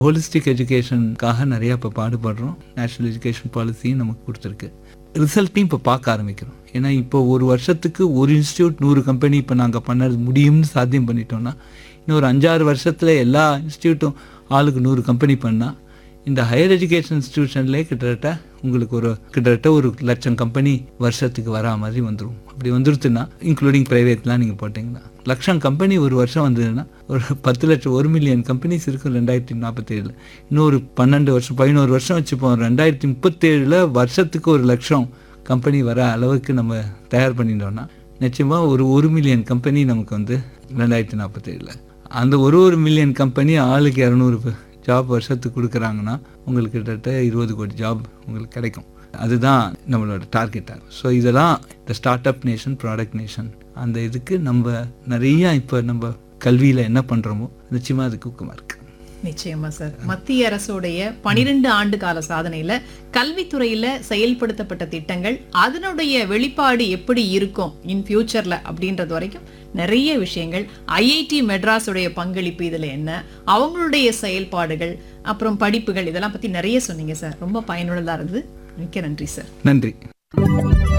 holistic எஜுகேஷனுக்காக நிறைய இப்போ பாடுபடுறோம் national education பாலிசியும் நமக்கு கொடுத்துருக்கு ரிசல்ட்டையும் இப்போ பார்க்க ஆரம்பிக்கிறோம் ஏன்னா இப்போ ஒரு வருஷத்துக்கு ஒரு இன்ஸ்டியூட் நூறு கம்பெனி இப்போ நாங்கள் பண்ணது முடியும்னு சாத்தியம் பண்ணிட்டோம்னா இன்னொரு அஞ்சாறு வருஷத்தில் எல்லா இன்ஸ்டியூட்டும் ஆளுக்கு நூறு கம்பெனி பண்ணால் இந்த ஹையர் எஜுகேஷன் இன்ஸ்டிடியூஷன்லேயே கிட்டத்தட்ட உங்களுக்கு ஒரு கிட்டத்தட்ட ஒரு லட்சம் கம்பெனி வருஷத்துக்கு வரா மாதிரி வந்துடும் அப்படி வந்துருச்சுன்னா இன்க்ளூடிங் ப்ரைவேட்லாம் நீங்கள் போட்டிங்கன்னா லட்சம் கம்பெனி ஒரு வருஷம் வந்ததுன்னா ஒரு பத்து லட்சம் ஒரு மில்லியன் கம்பெனிஸ் இருக்கும் ரெண்டாயிரத்தி நாற்பத்தேழில் இன்னொரு பன்னெண்டு வருஷம் பதினோரு வருஷம் வச்சுப்போம் ரெண்டாயிரத்தி முப்பத்தேழில் வருஷத்துக்கு ஒரு லட்சம் கம்பெனி வர அளவுக்கு நம்ம தயார் பண்ணிட்டோம்னா நிச்சயமாக ஒரு ஒரு மில்லியன் கம்பெனி நமக்கு வந்து ரெண்டாயிரத்தி நாற்பத்தேழில் அந்த ஒரு ஒரு மில்லியன் கம்பெனி ஆளுக்கு இரநூறு ஜாப் வருஷத்துக்கு கொடுக்குறாங்கன்னா உங்களுக்கு கிட்டத்தட்ட இருபது கோடி ஜாப் உங்களுக்கு கிடைக்கும் அதுதான் நம்மளோட டார்கெட்டாக ஸோ இதெல்லாம் இந்த start up nation product nation அந்த இதுக்கு நம்ம நிறைய இப்போ நம்ம கல்வியில் என்ன பண்ணுறோமோ நிச்சயமாக அதுக்கு ஊக்கமாக இருக்குது நிச்சயமா சார் மத்திய அரசுடைய பனிரெண்டு ஆண்டு கால சாதனையில கல்வித்துறையில செயல்படுத்தப்பட்ட திட்டங்கள் அதனுடைய வெளிப்பாடு எப்படி இருக்கும் இன் ஃபியூச்சர்ல அப்படின்றது வரைக்கும் நிறைய விஷயங்கள் ஐஐடி மெட்ராஸுடைய பங்களிப்பு இதுல என்ன அவங்களுடைய செயல்பாடுகள் அப்புறம் படிப்புகள் இதெல்லாம் பத்தி நிறைய சொன்னீங்க சார் ரொம்ப பயனுள்ளதா இருந்தது மிக்க நன்றி சார் நன்றி